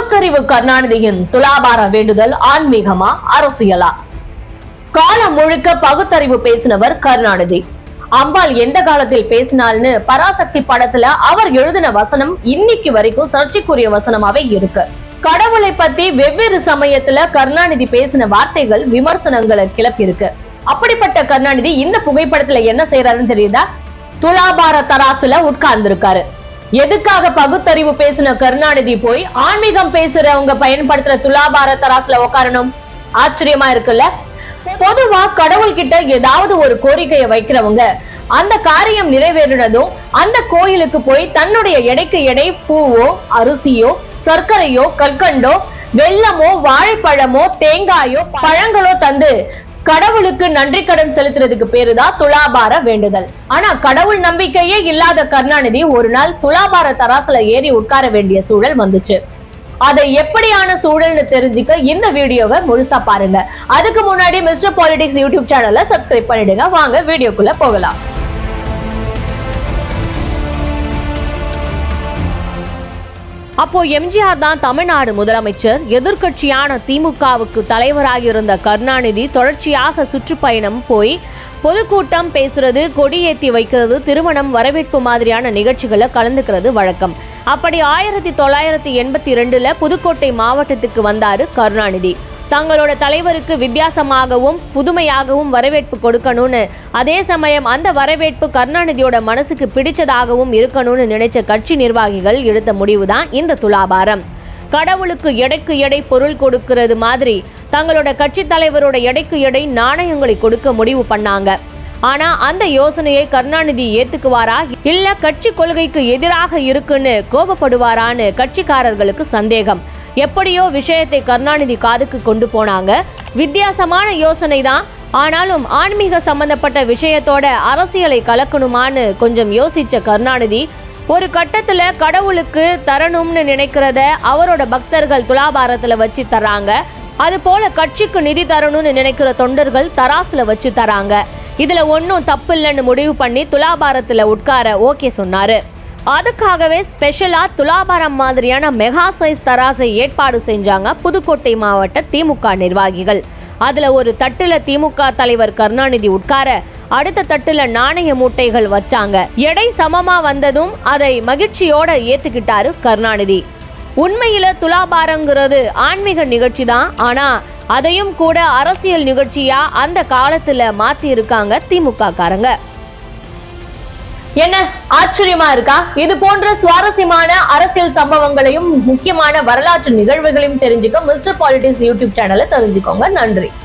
பகுத்தறிவு கருணாநிதியின் துலாபார வேண்டுதல் ஆன்மீகமா அரசியலா காலம் முழுக்க பகுத்தறிவு பேசினவர் கருணாநிதி அம்பாள் எந்த காலத்தில் பேசினால்னு பராசக்தி படத்துல அவர் எழுதின வசனம் இன்னைக்கு வரைக்கும் சர்ச்சைக்குரிய வசனமாவே இருக்கு கடவுளை பத்தி வெவ்வேறு சமயத்துல கருணாநிதி பேசின வார்த்தைகள் விமர்சனங்களை கிளப்பியிருக்கு அப்படிப்பட்ட கருணாநிதி இந்த புகைப்படத்துல என்ன செய்யறாருன்னு தெரியுதா துலாபார தராசுல உட்கார்ந்து இருக்காரு எதுக்காக பகுத்தறிவு பேசின கருணாநிதி போய் ஆன்மீகம் பேசுறவங்க பயன்படுத்துற துலாபார தராசுல உட்காரணும் ஆச்சரியமா இருக்குல்ல பொதுவா கடவுள் கிட்ட ஏதாவது ஒரு கோரிக்கையை வைக்கிறவங்க அந்த காரியம் நிறைவேறினதும் அந்த கோயிலுக்கு போய் தன்னுடைய எடைக்கு எடை பூவோ அரிசியோ சர்க்கரையோ கற்கண்டோ வெல்லமோ வாழைப்பழமோ தேங்காயோ பழங்களோ தந்து கடவுளுக்கு நன்றி கடன் செலுத்துறதுக்கு பேருதான் துலாபார வேண்டுதல் ஆனா கடவுள் நம்பிக்கையே இல்லாத கருணாநிதி ஒரு நாள் துலாபார தராசுல ஏறி உட்கார வேண்டிய சூழல் வந்துச்சு அதை எப்படியான சூழல்னு தெரிஞ்சுக்க இந்த வீடியோவை முழுசா பாருங்க அதுக்கு முன்னாடி மிஸ்டர் பாலிடிக்ஸ் யூடியூப் சேனலை சப்ஸ்கிரைப் பண்ணிடுங்க வாங்க வீடியோக்குள்ள போகலாம் அப்போ எம்ஜிஆர் தான் தமிழ்நாடு முதலமைச்சர் எதிர்க்கட்சியான திமுகவுக்கு தலைவராக இருந்த கருணாநிதி தொடர்ச்சியாக சுற்றுப்பயணம் போய் பொதுக்கூட்டம் பேசுறது கொடியேத்தி வைக்கிறது திருமணம் வரவேற்பு மாதிரியான நிகழ்ச்சிகளை கலந்துக்கிறது வழக்கம் அப்படி ஆயிரத்தி தொள்ளாயிரத்தி எண்பத்தி ரெண்டுல புதுக்கோட்டை மாவட்டத்துக்கு வந்தாரு கருணாநிதி தங்களோட தலைவருக்கு வித்தியாசமாகவும் புதுமையாகவும் வரவேற்பு கொடுக்கணும்னு அதே சமயம் அந்த வரவேற்பு கருணாநிதியோட மனசுக்கு பிடிச்சதாகவும் இருக்கணும்னு நினைச்ச கட்சி நிர்வாகிகள் எடுத்த முடிவுதான் இந்த துலாபாரம் கடவுளுக்கு எடைக்கு எடை பொருள் கொடுக்கிறது மாதிரி தங்களோட கட்சி தலைவரோட எடைக்கு எடை நாணயங்களை கொடுக்க முடிவு பண்ணாங்க ஆனா அந்த யோசனையை கருணாநிதி ஏத்துக்குவாரா இல்ல கட்சி கொள்கைக்கு எதிராக இருக்குன்னு கோபப்படுவாரான்னு கட்சிக்காரர்களுக்கு சந்தேகம் எப்படியோ விஷயத்தை கருணாநிதி காதுக்கு கொண்டு போனாங்க வித்தியாசமான யோசனை தான் ஆனாலும் ஆன்மீக சம்பந்தப்பட்ட விஷயத்தோட அரசியலை கலக்கணுமான்னு கொஞ்சம் யோசிச்ச கருணாநிதி ஒரு கட்டத்துல கடவுளுக்கு தரணும்னு நினைக்கிறத அவரோட பக்தர்கள் துலாபாரத்துல வச்சு தர்றாங்க அது போல கட்சிக்கு நிதி தரணும்னு நினைக்கிற தொண்டர்கள் தராசுல வச்சு தராங்க இதுல ஒன்றும் தப்பு இல்லைன்னு முடிவு பண்ணி துலாபாரத்துல உட்கார ஓகே சொன்னாரு அதுக்காகவே ஸ்பெஷலா துலாபாரம் மாதிரியான மெகா சைஸ் தராசை ஏற்பாடு செஞ்சாங்க புதுக்கோட்டை மாவட்ட திமுக நிர்வாகிகள் அதுல ஒரு தட்டுல திமுக தலைவர் கருணாநிதி உட்கார அடுத்த தட்டுல நாணய மூட்டைகள் வச்சாங்க எடை சமமா வந்ததும் அதை மகிழ்ச்சியோட ஏத்துக்கிட்டாரு கருணாநிதி உண்மையில துலாபாரங்கிறது ஆன்மீக நிகழ்ச்சி தான் ஆனா அதையும் கூட அரசியல் நிகழ்ச்சியா அந்த காலத்துல மாத்தி இருக்காங்க திமுக காரங்க என்ன ஆச்சரியமா இருக்கா இது போன்ற சுவாரஸ்யமான அரசியல் சம்பவங்களையும் முக்கியமான வரலாற்று நிகழ்வுகளையும் தெரிஞ்சுக்க மிஸ்டர் பாலிடிக்ஸ் யூடியூப் சேனலை தெரிஞ்சுக்கோங்க நன்றி